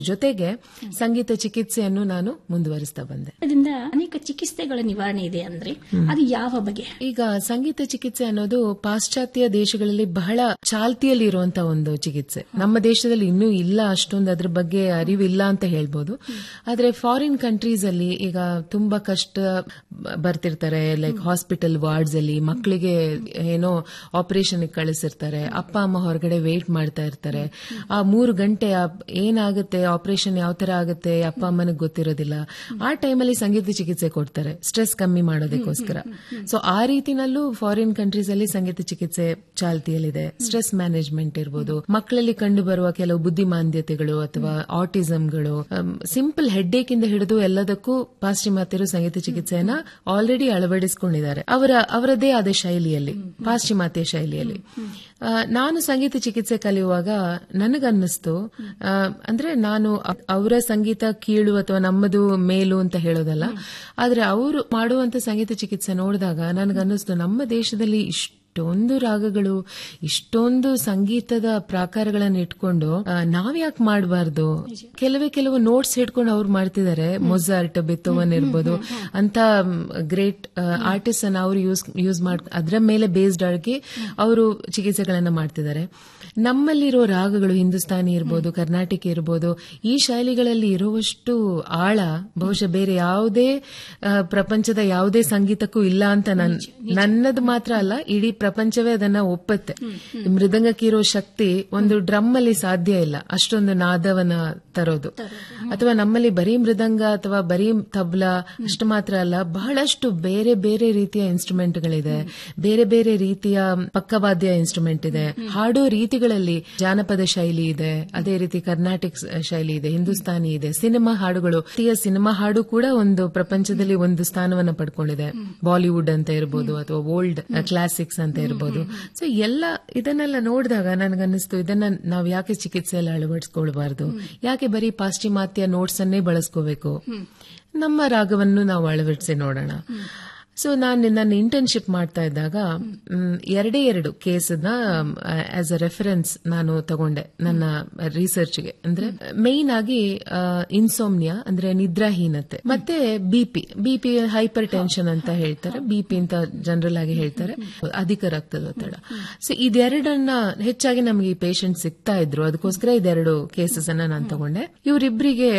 ಜೊತೆಗೆ ಸಂಗೀತ ಚಿಕಿತ್ಸೆಯನ್ನು ನಾನು ಮುಂದುವರಿಸ್ತಾ ಬಂದೆ ಅದರಿಂದ ಅನೇಕ ಚಿಕಿತ್ಸೆಗಳ ನಿವಾರಣೆ ಇದೆ ಅಂದ್ರೆ ಅದು ಯಾವ ಬಗೆ ಈಗ ಸಂಗೀತ ಚಿಕಿತ್ಸೆ ಅನ್ನೋದು ಪಾಶ್ಚಾತ್ಯ ದೇಶಗಳಲ್ಲಿ ಬಹಳ ಚಾಲ್ತಿಯಲ್ಲಿ ಇರುವಂತಹ ಒಂದು ಚಿಕಿತ್ಸೆ ನಮ್ಮ ದೇಶದಲ್ಲಿ ಇನ್ನೂ ಇಲ್ಲ ಅಷ್ಟೊಂದು ಅದ್ರ ಬಗ್ಗೆ ಅರಿವಿಲ್ಲ ಅಂತ ಹೇಳ್ಬೋದು ಆದ್ರೆ ಫಾರಿನ್ ಕಂಟ್ರೀಸ್ ಅಲ್ಲಿ ಈಗ ತುಂಬಾ ಕಷ್ಟ ಬರ್ತಿರ್ತಾರೆ ಲೈಕ್ ಹಾಸ್ಪಿಟಲ್ ವಾರ್ಡ್ಸ್ ಅಲ್ಲಿ ಮಕ್ಕಳಿಗೆ ಏನೋ ಆಪರೇಷನ್ ಕಳಿಸಿರ್ತಾರೆ ಅಪ್ಪ ಅಮ್ಮ ಹೊರಗಡೆ ವೇಟ್ ಮಾಡ್ತಾ ಇರ್ತಾರೆ ಆ ಮೂರು ಗಂಟೆ ಆ ಏನಾಗುತ್ತೆ ಆಪರೇಷನ್ ಯಾವ ತರ ಆಗುತ್ತೆ ಅಪ್ಪ ಅಮ್ಮನಿಗೆ ಗೊತ್ತಿರೋದಿಲ್ಲ ಆ ಟೈಮಲ್ಲಿ ಸಂಗೀತ ಚಿಕಿತ್ಸೆ ಕೊಡ್ತಾರೆ ಸ್ಟ್ರೆಸ್ ಕಮ್ಮಿ ಮಾಡೋದಕ್ಕೋಸ್ಕರ ಸೊ ಆ ರೀತಿನಲ್ಲೂ ಫಾರಿನ್ ಕಂಟ್ರೀಸ್ ಅಲ್ಲಿ ಸಂಗೀತ ಚಿಕಿತ್ಸೆ ಚಾಲ್ತಿಯಲ್ಲಿದೆ ಸ್ಟ್ರೆಸ್ ಮ್ಯಾನೇಜ್ಮೆಂಟ್ ಇರ್ಬೋದು ಮಕ್ಕಳಲ್ಲಿ ಕಂಡು ಬರುವ ಕೆಲವು ಬುದ್ಧಿಮಾಂದ್ಯತೆಗಳು ಅಥವಾ ಆಟಿಸಂಗಳು ಸಿಂಪಲ್ ಹೆಡ್ಡೇಕ್ ಇಂದ ಹಿಡಿದು ಎಲ್ಲದಕ್ಕೂ ಪಾಶ್ಚಿಮಾತ್ಯರು ಸಂಗೀತ ಚಿಕಿತ್ಸೆಯನ್ನ ಆಲ್ರೆಡಿ ಅಳವಡಿಸಿಕೊಂಡಿದ್ದಾರೆ ಅವರ ಅವರದೇ ಆದ ಶೈಲಿಯಲ್ಲಿ ಪಾಶ್ಚಿಮಾತ್ಯ ಶೈಲಿಯಲ್ಲಿ ಆ, ನಾನು ಸಂಗೀತ ಚಿಕಿತ್ಸೆ ಕಲಿಯುವಾಗ ನನಗನ್ನಿಸ್ತು ಆ, ಅಂದ್ರೆ ನಾನು ಅ- ಅವರ ಸಂಗೀತ ಕೀಳು ಅಥವಾ ನಮ್ಮದು ಮೇಲು ಅಂತ ಹೇಳೋದಲ್ಲ ಆದ್ರೆ ಅವರು ಮಾಡುವಂತ ಸಂಗೀತ ಚಿಕಿತ್ಸೆ ನೋಡಿದಾಗ ನನಗನ್ನಿಸ್ತು ನಮ್ಮ ದೇಶದಲ್ಲಿ ಇಷ್ಟೊಂದು ರಾಗಗಳು ಇಷ್ಟೊಂದು ಸಂಗೀತದ ಪ್ರಾಕಾರಗಳನ್ನ ಇಟ್ಕೊಂಡು ಆ, ನಾವ್ಯಾಕೆ ಮಾಡಬಾರ್ದು ಕೆಲವೇ ಕೆಲವು ನೋಟ್ಸ್ ಹಿಡ್ಕೊಂಡು ಅವ್ರು ಮಾಡ್ತಿದ್ದಾರೆ ಮೊಜಾರ್ಟ್ ಬೆತ್ತೋವನ್ ಇರ್ಬೋದು ಅಂತ ಗ್ರೇಟ್ ಆರ್ಟಿಸ್ಟ್ ಅನ್ನ ಅವರು ಯೂಸ್ ಯೂಸ್ ಮಾಡ್ ಅದರ ಮೇಲೆ ಬೇಸ್ಡ್ ಆಗಿ ಅವರು ಚಿಕಿತ್ಸೆಗಳನ್ನ ಮಾಡ್ತಿದ್ದಾರೆ ನಮ್ಮಲ್ಲಿರೋ ರಾಗಗಳು ಹಿಂದೂಸ್ತಾನಿ ಇರ್ಬೋದು ಕರ್ನಾಟಕ ಇರ್ಬೋದು ಈ ಶೈಲಿಗಳಲ್ಲಿ ಇರುವಷ್ಟು ಆಳ ಬಹುಶಃ ಬೇರೆ ಯಾವುದೇ ಆ, ಪ್ರಪಂಚದ ಯಾವುದೇ ಸಂಗೀತಕ್ಕೂ ಇಲ್ಲ ಅಂತ ನನ್ ನನ್ನದು ಮಾತ್ರ ಅಲ್ಲ ಇಡೀ ಪ್ರಪಂಚವೇ ಅದನ್ನ ಒಪ್ಪತ್ತೆ ಈ ಮೃದಂಗಕ್ಕೆ ಇರೋ ಶಕ್ತಿ ಒಂದು ಡ್ರಮ್ ಅಲ್ಲಿ ಸಾಧ್ಯ ಇಲ್ಲ ಅಷ್ಟೊಂದು ನಾದವನ್ನ ತರೋದು ಅಥವಾ ನಮ್ಮಲ್ಲಿ ಬರೀ ಮೃದಂಗ ಅಥವಾ ಬರೀ ತಬ್ಲಾ ಅಷ್ಟು ಮಾತ್ರ ಅಲ್ಲ ಬಹಳಷ್ಟು ಬೇರೆ ಬೇರೆ ರೀತಿಯ ಇನ್ಸ್ಟ್ರೂಮೆಂಟ್ಗಳಿದೆ ಬೇರೆ ಬೇರೆ ರೀತಿಯ ಪಕ್ಕವಾದ್ಯ ಇನ್ಸ್ಟ್ರೂಮೆಂಟ್ ಇದೆ ಹಾಡೋ ರೀತಿಗಳಲ್ಲಿ ಜಾನಪದ ಶೈಲಿ ಇದೆ ಅದೇ ರೀತಿ ಕರ್ನಾಟಿಕ್ ಶೈಲಿ ಇದೆ ಹಿಂದೂಸ್ತಾನಿ ಇದೆ ಸಿನಿಮಾ ಹಾಡುಗಳು ಭಾರತೀಯ ಸಿನಿಮಾ ಹಾಡು ಕೂಡ ಒಂದು ಪ್ರಪಂಚದಲ್ಲಿ ಒಂದು ಸ್ಥಾನವನ್ನ ಪಡ್ಕೊಂಡಿದೆ ಬಾಲಿವುಡ್ ಅಂತ ಇರ್ಬೋದು ಅಥವಾ ಓಲ್ಡ್ ಕ್ಲಾಸಿಕ್ಸ್ ಅಂತ ಇರ್ಬೋದು ಸೊ ಎಲ್ಲ ಇದನ್ನೆಲ್ಲ ನೋಡಿದಾಗ ನನಗನ್ನಿಸ್ತು ಇದನ್ನ ನಾವು ಯಾಕೆ ಚಿಕಿತ್ಸೆಯಲ್ಲಿ ಅಳವಡಿಸ್ಕೊಳ್ಬಾರ್ದು ಯಾಕೆ ಬರೀ ಪಾಶ್ಚಿಮಾತ್ಯ ನೋಟ್ಸ್ ಅನ್ನೇ ಬಳಸ್ಕೋಬೇಕು ನಮ್ಮ ರಾಗವನ್ನು ನಾವು ಅಳವಡಿಸಿ ನೋಡೋಣ ಸೊ ನಾನು ನನ್ನ ಇಂಟರ್ನ್ಶಿಪ್ ಮಾಡ್ತಾ ಇದ್ದಾಗ ಮ್, ಎರಡೇ ಎರಡು ಕೇಸನ್ನ ಆಸ್ ಅ ರೆಫರೆನ್ಸ್ ನಾನು ತಗೊಂಡೆ ನನ್ನ ರಿಸರ್ಚ್ಗೆ ಅಂದ್ರೆ ಮೇನ್ ಆಗಿ ಇನ್ಸೋಮ್ನಿಯಾ ಅಂದ್ರೆ ನಿದ್ರಾಹೀನತೆ ಮತ್ತೆ ಬಿಪಿ ಬಿಪಿ ಹೈಪರ್ ಟೆನ್ಷನ್ ಅಂತ ಹೇಳ್ತಾರೆ ಬಿಪಿ ಅಂತ ಜನರಲ್ ಆಗಿ ಹೇಳ್ತಾರೆ ಅಧಿಕ ರಕ್ತದೊತ್ತಡ ಸೊ ಇದೆರಡನ್ನ ಹೆಚ್ಚಾಗಿ ನಮಗೆ ಈ ಪೇಷಂಟ್ ಸಿಗ್ತಾ ಇದ್ರು ಅದಕ್ಕೋಸ್ಕರ ಇದೆರಡು ಕೇಸಸ್ ಅನ್ನ ನಾನು ತಗೊಂಡೆ ಇವರಿಬ್ಬರಿಗೆ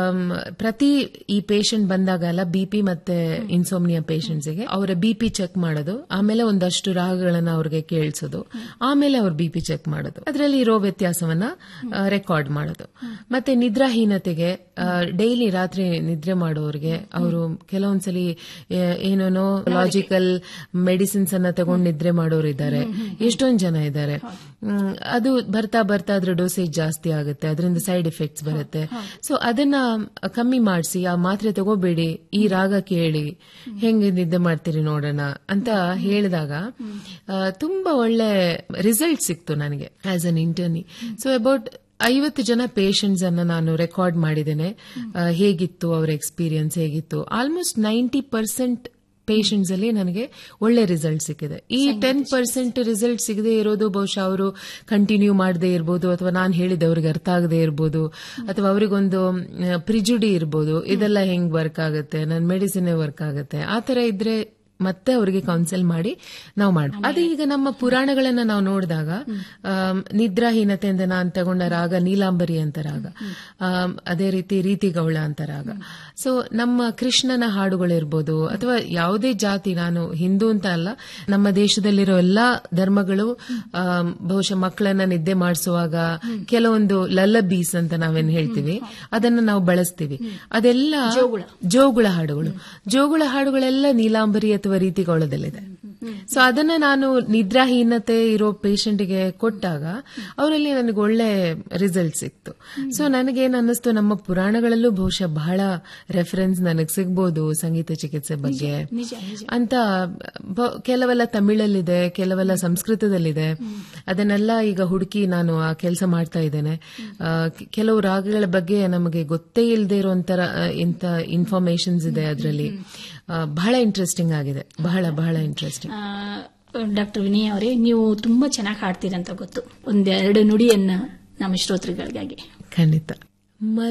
ಪ್ರತಿ ಈ ಪೇಷಂಟ್ ಬಂದಾಗೆಲ್ಲ ಬಿಪಿ ಮತ್ತೆ ಇನ್ಸೋಮ್ನಿಯಾ ಪೇಷಂಟ್ಸ್ಗೆ ಅವರ ಬಿಪಿ ಚೆಕ್ ಮಾಡೋದು ಆಮೇಲೆ ಒಂದಷ್ಟು ರಾಗಗಳನ್ನ ಅವ್ರಿಗೆ ಕೇಳಿಸೋದು ಆಮೇಲೆ ಅವ್ರ ಬಿಪಿ ಚೆಕ್ ಮಾಡೋದು ಅದರಲ್ಲಿ ಇರೋ ವ್ಯತ್ಯಾಸವನ್ನ ರೆಕಾರ್ಡ್ ಮಾಡೋದು ಮತ್ತೆ ನಿದ್ರಾಹೀನತೆಗೆ ಡೈಲಿ ರಾತ್ರಿ ನಿದ್ರೆ ಮಾಡೋರಿಗೆ ಅವರು ಕೆಲವೊಂದ್ಸಲಿ ಏ- ಏನೇನೋ ಲಾಜಿಕಲ್ ಮೆಡಿಸಿನ್ಸ್ ಅನ್ನ ತಗೊಂಡು ನಿದ್ರೆ ಮಾಡೋರು ಇದ್ದಾರೆ ಎಷ್ಟೊಂದ್ ಜನ ಇದ್ದಾರೆ ಹ್ಮ್, ಅದು ಬರ್ತಾ ಬರ್ತಾ ಅದ್ರ ಡೋಸೇಜ್ ಜಾಸ್ತಿ ಆಗುತ್ತೆ ಅದರಿಂದ ಸೈಡ್ ಎಫೆಕ್ಟ್ಸ್ ಬರುತ್ತೆ ಸೊ ಅದನ್ನ ಕಮ್ಮಿ ಮಾಡಿಸಿ ಆ ಮಾತ್ರೆ ತಗೋಬೇಡಿ ಈ ರಾಗ ಕೇಳಿ ಹೆಂಗೆ ನಿದ್ದೆ ಮಾಡ್ತೀರಿ ನೋಡೋಣ ಅಂತ ಹೇಳಿದಾಗ ಆ, ತುಂಬಾ ಒಳ್ಳೆ ರಿಸಲ್ಟ್ ಸಿಕ್ತು ನನಗೆ as an internee so about ಐವತ್ತು ಜನ ಪೇಷಂಟ್ಸ್ ಅನ್ನ ನಾನು ರೆಕಾರ್ಡ್ ಮಾಡಿದ್ದೇನೆ ಆ, ಹೇಗಿತ್ತು ಅವರ ಎಕ್ಸ್ಪೀರಿಯನ್ಸ್ ಹೇಗಿತ್ತು ಆಲ್ಮೋಸ್ಟ್ ನೈಂಟಿ ಪರ್ಸೆಂಟ್ ಪೇಷಂಟ್ಸ್ ಅಲ್ಲಿ ನನಗೆ ಒಳ್ಳೆ ರಿಸಲ್ಟ್ ಸಿಕ್ಕಿದೆ ಈ ಟೆನ್ ಪರ್ಸೆಂಟ್ ರಿಸಲ್ಟ್ ಸಿಗದೆ ಇರೋದು ಬಹುಶಃ ಅವರು ಕಂಟಿನ್ಯೂ ಮಾಡದೇ ಇರ್ಬೋದು ಅಥವಾ ನಾನು ಹೇಳಿದ ಅವ್ರಿಗೆ ಅರ್ಥ ಆಗದೆ ಇರ್ಬೋದು ಅಥವಾ ಅವರಿಗೊಂದು ಪ್ರಿಜುಡಿ ಇರ್ಬೋದು ಇದೆಲ್ಲ ಹೆಂಗ್ ವರ್ಕ್ ಆಗುತ್ತೆ ನನ್ನ ಮೆಡಿಸಿನ್ ವರ್ಕ್ ಆಗುತ್ತೆ ಆ ತರ ಇದ್ರೆ ಮತ್ತೆ ಅವರಿಗೆ ಕೌನ್ಸಿಲ್ ಮಾಡಿ ನಾವು ಮಾಡ ಅದೇ ಈಗ ನಮ್ಮ ಪುರಾಣಗಳನ್ನ ನಾವು ನೋಡಿದಾಗ ಆಮ್, ನಿದ್ರಾಹೀನತೆಯಿಂದ ನಾನು ತಗೊಂಡ ರಾಗ ನೀಲಾಂಬರಿ ಅಂತ ರಾಗ ಆಮ್, ಅದೇ ರೀತಿ ರೀತಿಗೌಳ ಅಂತ ರಾಗ ಸೊ ನಮ್ಮ ಕೃಷ್ಣನ ಹಾಡುಗಳಿರ್ಬೋದು ಅಥವಾ ಯಾವುದೇ ಜಾತಿ ನಾನು ಹಿಂದೂ ಅಂತ ಅಲ್ಲ ನಮ್ಮ ದೇಶದಲ್ಲಿರೋ ಎಲ್ಲಾ ಧರ್ಮಗಳು ಆಮ್, ಬಹುಶಃ ಮಕ್ಕಳನ್ನ ನಿದ್ದೆ ಮಾಡಿಸುವಾಗ ಕೆಲವೊಂದು ಲಲ್ಲಬೀಸ್ ಅಂತ ನಾವೇನ್ ಹೇಳ್ತೀವಿ ಅದನ್ನ ನಾವು ಬಳಸ್ತೀವಿ ಅದೆಲ್ಲ ಜೋಗುಳ ಹಾಡುಗಳು ಜೋಗುಳ ಹಾಡುಗಳೆಲ್ಲ ನೀಲಾಂಬರಿ ಅಥವಾ ರೀತಿಗೌಳದಲ್ಲಿದೆ ಸೊ ಅದನ್ನ ನಾನು ನಿದ್ರಾಹೀನತೆ ಇರೋ ಪೇಷಂಟ್ಗೆ ಕೊಟ್ಟಾಗ ಅವರಲ್ಲಿ ನನಗೆ ಒಳ್ಳೆ ರಿಸಲ್ಟ್ ಸಿಕ್ತು ಸೊ ನನಗೇನ್ ಅನ್ನಿಸ್ತು ನಮ್ಮ ಪುರಾಣಗಳಲ್ಲೂ ಬಹುಶಃ ಬಹಳ ರೆಫರೆನ್ಸ್ ನನಗೆ ಸಿಗ್ಬೋದು ಸಂಗೀತ ಚಿಕಿತ್ಸೆ ಬಗ್ಗೆ ನಿಜ ನಿಜ ಅಂತ ಬ- ಕೆಲವೆಲ್ಲ ತಮಿಳಲ್ಲಿದೆ ಕೆಲವೆಲ್ಲ ಸಂಸ್ಕೃತದಲ್ಲಿದೆ ಅದನ್ನೆಲ್ಲ ಈಗ ಹುಡುಕಿ ನಾನು ಆ ಕೆಲಸ ಮಾಡ್ತಾ ಇದ್ದೇನೆ ಆ, ಕೆ- ಕೆಲವು ರಾಗಗಳ ಬಗ್ಗೆ ನಮಗೆ ಗೊತ್ತೇ ಇಲ್ಲದೆ ಇರುವಂತರ ಇಂಥ ಇನ್ಫಾರ್ಮೇಶನ್ಸ್ ಇದೆ ಅದರಲ್ಲಿ ಬಹಳ ಇಂಟ್ರೆಸ್ಟಿಂಗ್ ಆಗಿದೆ ಬಹಳ ಬಹಳ ಇಂಟ್ರೆಸ್ಟಿಂಗ್ ಡಾಕ್ಟರ್ ವಿನಯ್ ಅವರೇ ನೀವು ತುಂಬಾ ಚೆನ್ನಾಗಿ ಹಾಡ್ತೀರಂತ ಗೊತ್ತು ಒಂದೆರಡು ನುಡಿಯನ್ನ ನಮ್ಮ ಶ್ರೋತೃಗಳಿಗಾಗಿ ಖಂಡಿತ